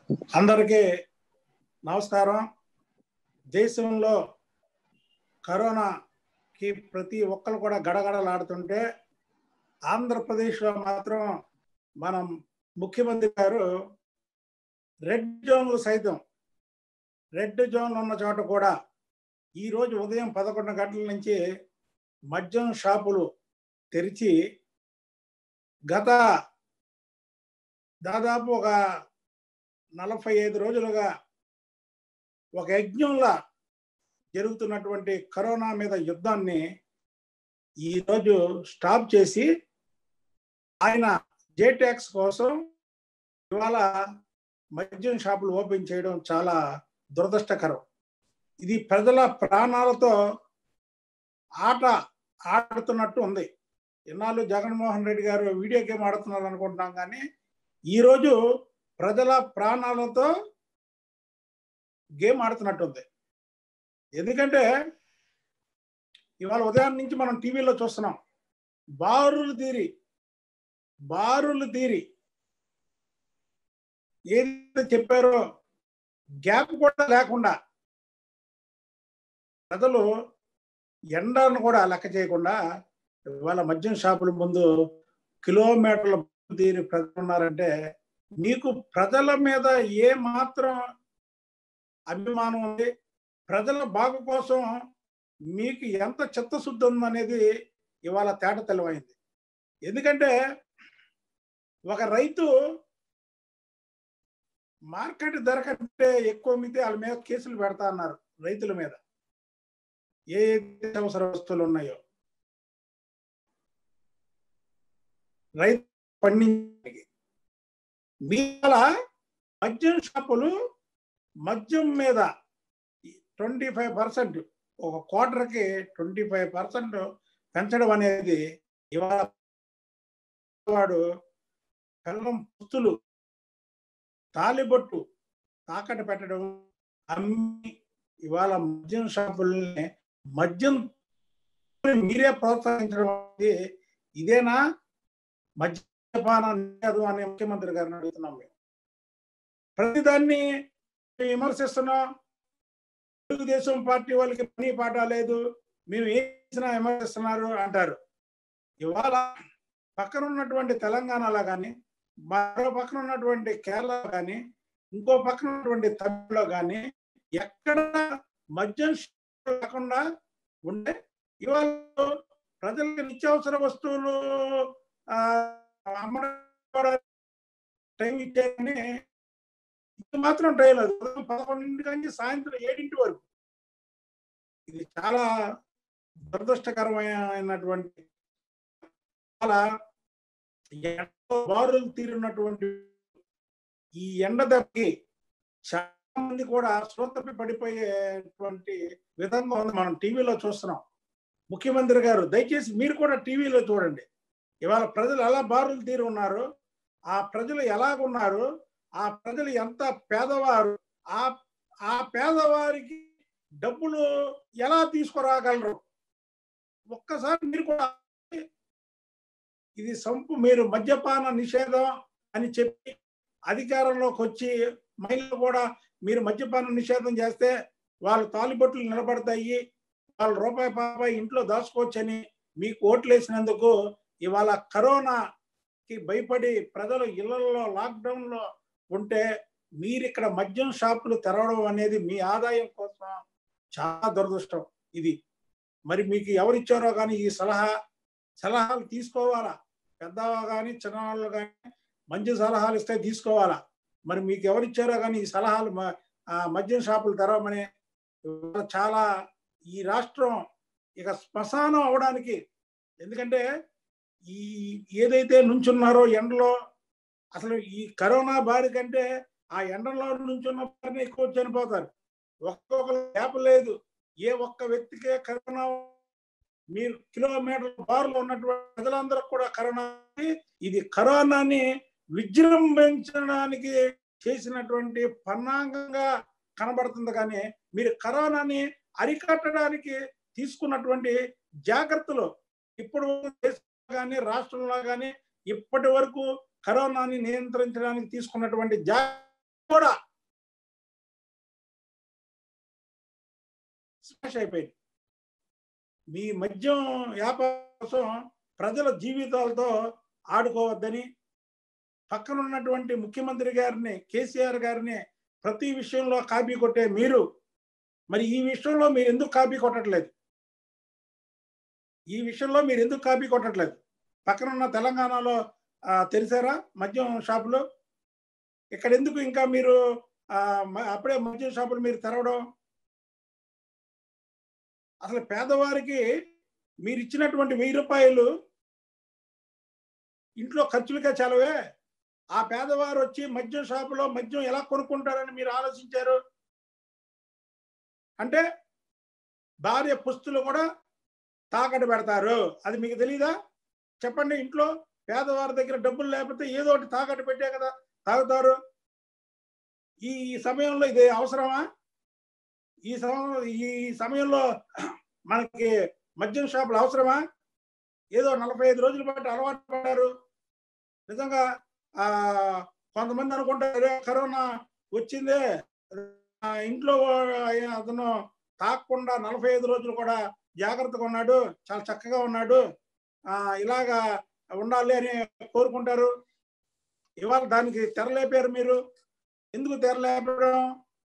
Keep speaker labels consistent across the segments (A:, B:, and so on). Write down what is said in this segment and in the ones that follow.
A: అందరికీ నమస్కారం దేశంలో కరోనాకి ప్రతి ఒక్కరు కూడా గడగడలాడుతుంటే ఆంధ్రప్రదేశ్లో మాత్రం మనం ముఖ్యమంత్రి గారు రెడ్ జోన్లు సైతం రెడ్ జోన్లు ఉన్న చోట కూడా ఈరోజు ఉదయం పదకొండు గంటల నుంచి మద్యం షాపులు తెరిచి గత దాదాపు ఒక నలభై ఐదు రోజులుగా ఒక యజ్ఞంలా జరుగుతున్నటువంటి కరోనా మీద యుద్ధాన్ని ఈరోజు స్టాప్ చేసి ఆయన జేటాక్స్ కోసం ఇవాళ మద్యం షాపులు ఓపెన్ చేయడం చాలా దురదృష్టకరం ఇది ప్రజల ప్రాణాలతో ఆట ఆడుతున్నట్టు ఉంది ఇన్నాళ్ళు జగన్మోహన్ రెడ్డి గారు వీడియో గేమ్ ఆడుతున్నారు అనుకుంటున్నాం కానీ ఈరోజు ప్రజల ప్రాణాలతో గేమ్ ఆడుతున్నట్టుంది ఎందుకంటే ఇవాళ ఉదయం నుంచి మనం టీవీలో చూస్తున్నాం బారులు తీరి బారులు తీరి ఏదైతే చెప్పారో గ్యాప్ కూడా లేకుండా ప్రజలు ఎండను కూడా లెక్క చేయకుండా ఇవాళ మద్యం షాపుల ముందు కిలోమీటర్ల తీరి ప్రజలు ఉన్నారంటే మీకు ప్రజల మీద ఏ మాత్రం అభిమానం ఉంది ప్రజల బాగు కోసం మీకు ఎంత చిత్తశుద్ధి ఉందనేది ఇవాళ తేట తెలవైంది ఎందుకంటే ఒక రైతు మార్కెట్ ధర కంటే ఎక్కువ అమ్మితే వాళ్ళ మీద కేసులు పెడతా అన్నారు రైతుల మీద ఏ అవసర వస్తువులు ఉన్నాయో రైతు పండించడానికి మీల మద్యం షాపులు మద్యం మీద ట్వంటీ ఫైవ్ పర్సెంట్ ఒక క్వార్టర్కి ట్వంటీ ఫైవ్ పర్సెంట్ పెంచడం అనేది ఇవాళ వాడు కళ్ళం పుస్తులు తాలిబొట్టు తాకట్టు పెట్టడం అమ్మి ఇవాళ మద్యం షాపుల్ని మద్యం మీరే ప్రోత్సహించడం అనేది ఇదేనా మద్యపానం లేదు అని ముఖ్యమంత్రి గారిని అడుగుతున్నాం మేము ప్రతిదాన్ని విమర్శిస్తున్నాం తెలుగుదేశం పార్టీ వాళ్ళకి పని పాట లేదు మేము ఏం చేసినా విమర్శిస్తున్నారు అంటారు ఇవాళ పక్కన ఉన్నటువంటి తెలంగాణలో కానీ మరో పక్కన ఉన్నటువంటి కేరళ కానీ ఇంకో పక్కన ఉన్నటువంటి తమిళలో కానీ ఎక్కడ మద్యం లేకుండా ఉండే ఇవాళ ప్రజలకు నిత్యావసర వస్తువులు అమ్మడం టైం ఇచ్చారని ఇది మాత్రం ట్రై లేదు ఉదయం పదకొండింటి నుంచి సాయంత్రం ఏడింటి వరకు ఇది చాలా దురదృష్టకరమైనటువంటి చాలా బారులు తీరినటువంటి ఈ ఎండ దెబ్బకి చాలా మంది కూడా శ్రోతపి పడిపోయేటువంటి విధంగా ఉంది మనం టీవీలో చూస్తున్నాం ముఖ్యమంత్రి గారు దయచేసి మీరు కూడా టీవీలో చూడండి ఇవాళ ప్రజలు ఎలా బారులు తీరి ఉన్నారు ఆ ప్రజలు ఎలాగున్నారు ఆ ప్రజలు ఎంత పేదవారు ఆ ఆ పేదవారికి డబ్బులు ఎలా తీసుకురాగలరు ఒక్కసారి మీరు కూడా ఇది సంపు మీరు మద్యపాన నిషేధం అని చెప్పి అధికారంలోకి వచ్చి మహిళలు కూడా మీరు మద్యపాన నిషేధం చేస్తే వాళ్ళు తాలిబొట్లు నిలబడతాయి వాళ్ళు రూపాయి పాపాయి ఇంట్లో దాచుకోవచ్చని మీకు ఓట్లు వేసినందుకు ఇవాళ కరోనాకి భయపడి ప్రజలు ఇళ్లలో లాక్డౌన్లో ఉంటే మీరు ఇక్కడ మద్యం షాపులు తెరవడం అనేది మీ ఆదాయం కోసం చాలా దురదృష్టం ఇది మరి మీకు ఎవరిచ్చారో కానీ ఈ సలహా సలహాలు తీసుకోవాలా పెద్దవా కానీ చిన్నవాళ్ళు కానీ మంచి సలహాలు ఇస్తే తీసుకోవాలా మరి మీకు ఎవరిచ్చారో కానీ ఈ సలహాలు మద్యం షాపులు తెరవమని చాలా ఈ రాష్ట్రం ఇక శ్మశానం అవడానికి ఎందుకంటే ఈ ఏదైతే నుంచున్నారో ఎండలో అసలు ఈ కరోనా బారి కంటే ఆ ఎండలో నుంచున్న వారిని ఎక్కువ చనిపోతారు ఒక్కొక్కరు గ్యాప్ లేదు ఏ ఒక్క వ్యక్తికే కరోనా మీరు కిలోమీటర్ బారులో ఉన్నటువంటి ప్రజలందరూ కూడా కరోనా ఇది కరోనాని విజృంభించడానికి చేసినటువంటి పన్నాంగంగా కనబడుతుంది కానీ మీరు కరోనాని అరికట్టడానికి తీసుకున్నటువంటి జాగ్రత్తలు ఇప్పుడు కానీ రాష్ట్రంలో కానీ ఇప్పటి వరకు కరోనాని నియంత్రించడానికి తీసుకున్నటువంటి కూడా స్మాష్ అయిపోయింది మీ మద్యం వ్యాపారం కోసం ప్రజల జీవితాలతో ఆడుకోవద్దని పక్కన ఉన్నటువంటి ముఖ్యమంత్రి గారిని కేసీఆర్ గారిని ప్రతి విషయంలో కాపీ కొట్టే మీరు మరి ఈ విషయంలో మీరు ఎందుకు కాపీ కొట్టట్లేదు ఈ విషయంలో మీరు ఎందుకు కాపీ కొట్టట్లేదు పక్కన ఉన్న తెలంగాణలో ఆ, తెరిసారా మద్యం షాపులు ఇక్కడ ఎందుకు ఇంకా మీరు ఆ, మ- అప్పుడే మద్యం షాపులు మీరు తెరవడం అసలు పేదవారికి మీరు ఇచ్చినటువంటి వెయ్యి రూపాయలు ఇంట్లో ఖర్చులుగా చాలవే ఆ పేదవారు వచ్చి మద్యం షాపులో మద్యం ఎలా కొనుక్కుంటారని మీరు ఆలోచించారు అంటే భార్య పుస్తులు కూడా తాకట్టు పెడతారు అది మీకు తెలీదా చెప్పండి ఇంట్లో పేదవారి దగ్గర డబ్బులు లేకపోతే ఏదో ఒకటి తాకట్టు పెట్టే కదా తాగుతారు ఈ సమయంలో ఇది అవసరమా ఈ సమయం ఈ సమయంలో మనకి మద్యం షాపులు అవసరమా ఏదో నలభై ఐదు రోజులు బట్టి అలవాటు పడ్డారు నిజంగా ఆ కొంతమంది అనుకుంటారు "అరే, కరోనా వచ్చిందే ఆ, ఇంట్లో ఆయన అతను తాకుండా నలభై ఐదు రోజులు కూడా జాగ్రత్తగా ఉన్నాడు చాలా చక్కగా ఉన్నాడు ఆ ఇలాగా ఉండాలి అని కోరుకుంటారు ఇవాళ దానికి తెరలేపారు మీరు ఎందుకు తెరలేపడం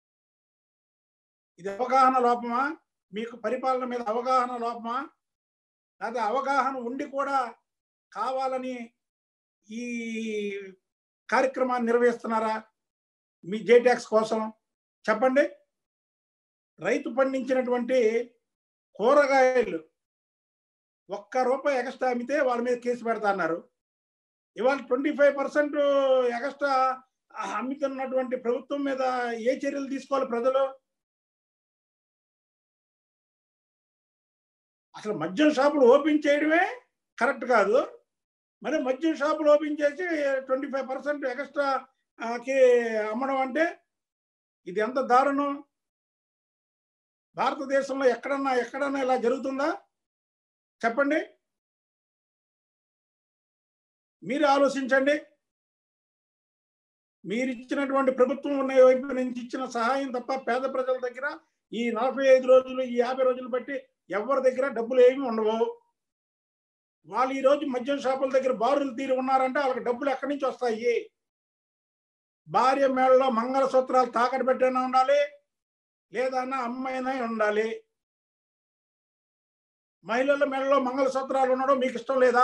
A: ఇది అవగాహన లోపమా మీకు పరిపాలన మీద అవగాహన లోపమా లేదా అవగాహన ఉండి కూడా కావాలని ఈ కార్యక్రమాన్ని నిర్వహిస్తున్నారా మీ జేటాక్స్ కోసం చెప్పండి రైతు పండించినటువంటి కూరగాయలు ఒక్క రూపాయి ఎక్స్ట్రా అమ్మితే వాళ్ళ మీద కేసు పెడతా అన్నారు ఇవాళ ట్వంటీ ఫైవ్ పర్సెంట్ ఎక్స్ట్రా అమ్ముతున్నటువంటి ప్రభుత్వం మీద ఏ చర్యలు తీసుకోవాలి ప్రజలు అసలు మద్యం షాపులు ఓపెన్ చేయడమే కరెక్ట్ కాదు మరి మద్యం షాపులు ఓపెన్ చేసి ట్వంటీ ఫైవ్ పర్సెంట్ ఎక్స్ట్రా కి అమ్మడం అంటే ఇది ఎంత దారుణం భారతదేశంలో ఎక్కడన్నా ఎక్కడన్నా ఇలా జరుగుతుందా చెప్పండి మీరు ఆలోచించండి మీరు ఇచ్చినటువంటి ప్రభుత్వం ఉన్న వైపు నుంచి ఇచ్చిన సహాయం తప్ప పేద ప్రజల దగ్గర ఈ నలభై ఐదు రోజులు ఈ యాభై రోజులు బట్టి ఎవరి దగ్గర డబ్బులు ఏమి ఉండవు వాళ్ళు ఈ రోజు మద్యం షాపుల దగ్గర బారులు తీరి ఉన్నారంటే వాళ్ళకి డబ్బులు ఎక్కడి నుంచి వస్తాయి భార్య మేడలో మంగళసూత్రాలు తాకట్టు పెట్టైనా ఉండాలి లేదా అమ్మైనా ఉండాలి మహిళల మెడలో మంగళసూత్రాలు ఉండడం మీకు ఇష్టం లేదా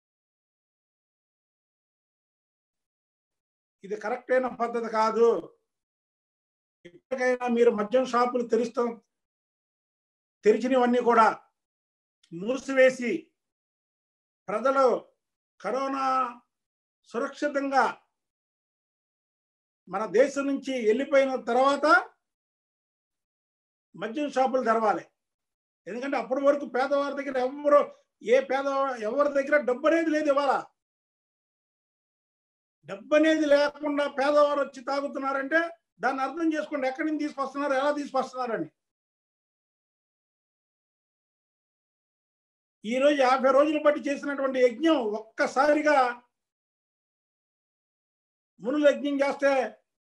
A: ఇది కరెక్ట్ అయిన పద్ధతి కాదు ఇప్పటికైనా మీరు మద్యం షాపులు తెరుస్తాం తెరిచినవన్నీ కూడా మూసివేసి ప్రజలు కరోనా సురక్షితంగా మన దేశం నుంచి వెళ్ళిపోయిన తర్వాత మద్యం షాపులు తెరవాలి ఎందుకంటే అప్పటి వరకు పేదవారి దగ్గర ఎవరు ఏ పేద ఎవరి దగ్గర డబ్బు అనేది లేదు ఇవాళ డబ్బు అనేది లేకుండా పేదవారు వచ్చి తాగుతున్నారంటే దాన్ని అర్థం చేసుకోండి ఎక్కడి నుంచి తీసుకొస్తున్నారు ఎలా తీసుకొస్తున్నారని ఈ రోజు యాభై రోజులు బట్టి చేసినటువంటి యజ్ఞం ఒక్కసారిగా మునులు యజ్ఞం చేస్తే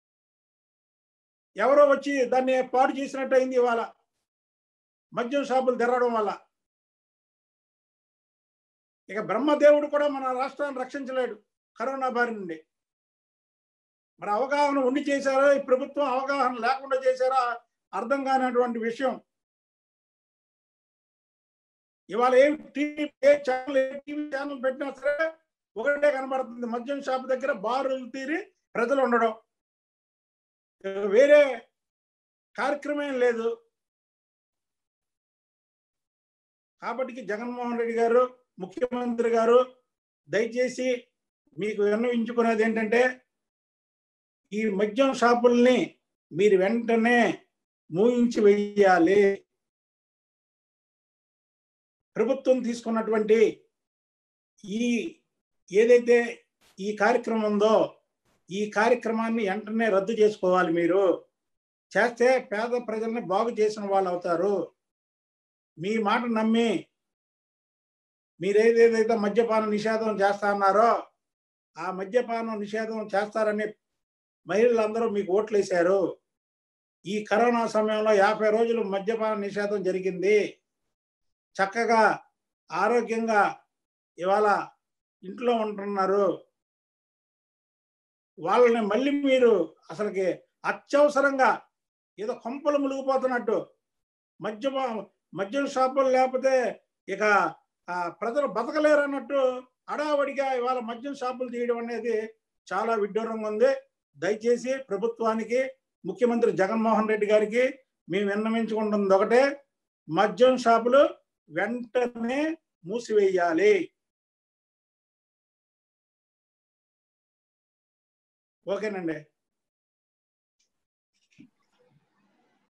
A: ఎవరో వచ్చి దాన్ని పాడు చేసినట్టు అయింది ఇవాళ మద్యం షాపులు తెరవడం వల్ల ఇక బ్రహ్మదేవుడు కూడా మన రాష్ట్రాన్ని రక్షించలేడు కరోనా బారి నుండి మరి అవగాహన ఉండి చేశారో ఈ ప్రభుత్వం అవగాహన లేకుండా చేశారో అర్థం కానటువంటి విషయం ఇవాళ ఏ టీవీ ఏ ఛానల్ ఏ టీవీ ఛానల్ పెట్టినా సరే ఒకటే కనబడుతుంది మద్యం షాప్ దగ్గర బారులు తీరి ప్రజలు ఉండడం వేరే కార్యక్రమం లేదు కాబట్టి జగన్మోహన్ రెడ్డి గారు ముఖ్యమంత్రి గారు దయచేసి మీకు విన్నవించుకునేది ఏంటంటే ఈ మద్యం షాపుల్ని మీరు వెంటనే మూయించి వేయాలి ప్రభుత్వం తీసుకున్నటువంటి ఈ ఏదైతే ఈ కార్యక్రమం ఉందో ఈ కార్యక్రమాన్ని వెంటనే రద్దు చేసుకోవాలి మీరు చేస్తే పేద ప్రజల్ని బాగు చేసిన వాళ్ళు అవుతారు మీ మాట నమ్మి మీరేదేదైతే మద్యపాన నిషేధం చేస్తా అన్నారో ఆ మద్యపానం నిషేధం చేస్తారని మహిళలందరూ మీకు ఓట్లు వేశారు ఈ కరోనా సమయంలో యాభై రోజులు మద్యపాన నిషేధం జరిగింది చక్కగా ఆరోగ్యంగా ఇవాళ ఇంట్లో ఉంటున్నారు వాళ్ళని మళ్ళీ మీరు అసలుకి అత్యవసరంగా ఏదో కొంపలు మునిగిపోతున్నట్టు మద్య మద్యం షాపులు లేకపోతే ఇక ఆ, ప్రజలు బతకలేరు అన్నట్టు అడావడిగా ఇవాళ మద్యం షాపులు తీయడం అనేది చాలా విడ్డూరంగా ఉంది దయచేసి ప్రభుత్వానికి ముఖ్యమంత్రి జగన్మోహన్ రెడ్డి గారికి మేము విన్నవించుకుంటుంది ఒకటే మద్యం షాపులు వెంటనే మూసివేయాలి ఓకేనండి